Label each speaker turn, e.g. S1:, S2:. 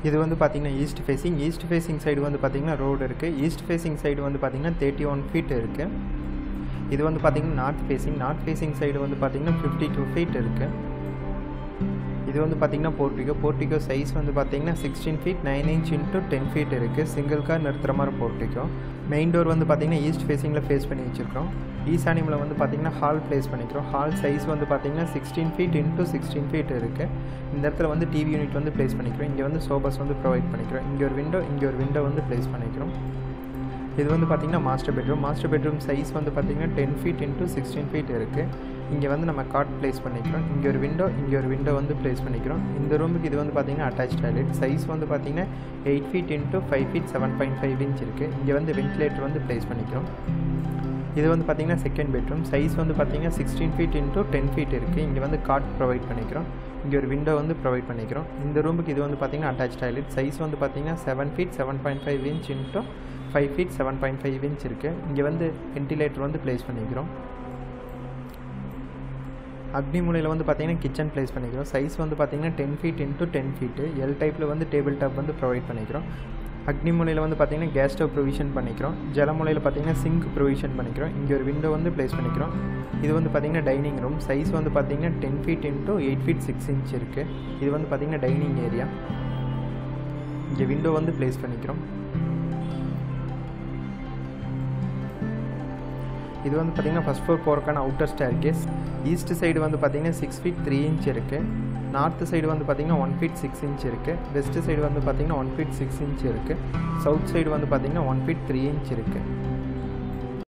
S1: இது வந்து பார்த்திங்கன்னா east facing east facing side வந்து பார்த்திங்கன்னா ரோடு இருக்குது ஈஸ்ட் ஃபேஸிங் சைடு வந்து பார்த்திங்கன்னா தேர்ட்டி ஒன் ஃபீட் இருக்குது இது வந்து பார்த்திங்கன்னா north facing north facing side வந்து பார்த்திங்கன்னா ஃபிஃப்டி டூ ஃபீட் இருக்குது இது வந்து பார்த்திங்கன்னா போர்ட்டிகோ போர்ட்டிகோ சைஸ் வந்து பார்த்திங்கன்னா sixteen feet nine inch into ten feet இருக்குது சிங்கிள் கார் நிறுத்துற மாதிரி போர்ட்டிகோ மெயின் டோர் வந்து பார்த்திங்கன்னா ஈஸ்ட் ஃபேஸிங்கில் ஃபேஸ் பண்ணி வச்சுருக்கோம் ஈசானியமில் வந்து பார்த்திங்கன்னா ஹால் ப்ளேஸ் பண்ணிக்கிறோம் ஹால் சைஸ் வந்து பார்த்திங்கன்னா sixteen feet into sixteen feet இருக்குது இந்த இடத்துல வந்து டிவி யூனிட் வந்து ப்ளேஸ் பண்ணிக்கிறோம் இங்கே வந்து சோபாஸ் வந்து ப்ரொவைட் பண்ணிக்கிறோம் இங்கே ஒரு விண்டோ இங்கே ஒரு விண்டோ வந்து ப்ளேஸ் பண்ணிக்கிறோம் இது வந்து பார்த்திங்கன்னா master bedroom master bedroom size வந்து பார்த்திங்கன்னா ten feet into sixteen feet இருக்குது இங்கே வந்து நம்ம காட் ப்ளேஸ் பண்ணிக்கிறோம் இங்கே ஒரு விண்டோ இங்கே ஒரு விண்டோ வந்து ப்ளேஸ் பண்ணிக்கிறோம் இந்த ரூமுக்கு இது வந்து பார்த்திங்கன்னா அட்டாச் டாய்லெட் சைஸ் வந்து பார்த்திங்கன்னா eight feet into five feet seven point five inch இருக்குது இங்கே வந்து வென்டிலேட்டர் வந்து ப்ளேஸ் பண்ணிக்கிறோம் இது வந்து பார்த்திங்கன்னா செகண்ட் பெட்ரூம் சைஸ் வந்து பார்த்திங்கன்னா sixteen feet into ten feet இருக்குது இங்கே வந்து காட் ப்ரொவைட் பண்ணிக்கிறோம் இங்கே ஒரு விண்டோ வந்து ப்ரொவைட் பண்ணிக்கிறோம் இந்த ரூமுக்கு இது வந்து பார்த்திங்கன்னா அட்டாச் டாய்லெட் சைஸ் வந்து பார்த்திங்கன்னா seven feet seven point five inch into five feet seven point five inch இருக்குது இங்கே வந்து வென்டிலேட்டர் வந்து ப்ளேஸ் பண்ணிக்கிறோம் அக்னி மூலையில் வந்து பார்த்திங்கன்னா கிச்சன் ப்ளேஸ் பண்ணிக்கிறோம் சைஸ் வந்து பார்த்திங்கன்னா ten feet into ten feet L டைப்பில் வந்து டேபிள் டாப் வந்து ப்ரொவைட் பண்ணிக்கிறோம் அக்னி மூலையில் வந்து பார்த்திங்கன்னா கேஸ் ஸ்டவ் ப்ரொவிஷன் பண்ணிக்கிறோம் ஜலமுலையில் பார்த்திங்கன்னா சிங்க் ப்ரொவிஷன் பண்ணிக்கிறோம் இங்கே ஒரு விண்டோ வந்து ப்ளேஸ் பண்ணிக்கிறோம் இது வந்து பார்த்திங்கன்னா டைனிங் ரூம் சைஸ் வந்து பார்த்திங்கன்னா ten feet into eight feet six inch இருக்குது இது வந்து பார்த்திங்கன்னா டைனிங் ஏரியா இங்கே விண்டோ வந்து ப்ளேஸ் பண்ணிக்கிறோம் இது வந்து பார்த்திங்கன்னா ஃபஸ்ட் ஃப்ளோர் போகிறக்கான outer staircase east side வந்து பார்த்திங்கன்னா சிக்ஸ் ஃபீட் த்ரீ இன்ச் இருக்குது நார்த்து சைடு வந்து பார்த்திங்கன்னா ஒன் ஃபீட் சிக்ஸ் இன்ச் இருக்குது வெஸ்ட் சைடு வந்து பார்த்திங்கன்னா ஒன் ஃபீட் சிக்ஸ் இன்ச் இருக்குது சவுத் சைடு வந்து பார்த்திங்கன்னா ஒன் ஃபீட் த்ரீ இன்ச் இருக்குது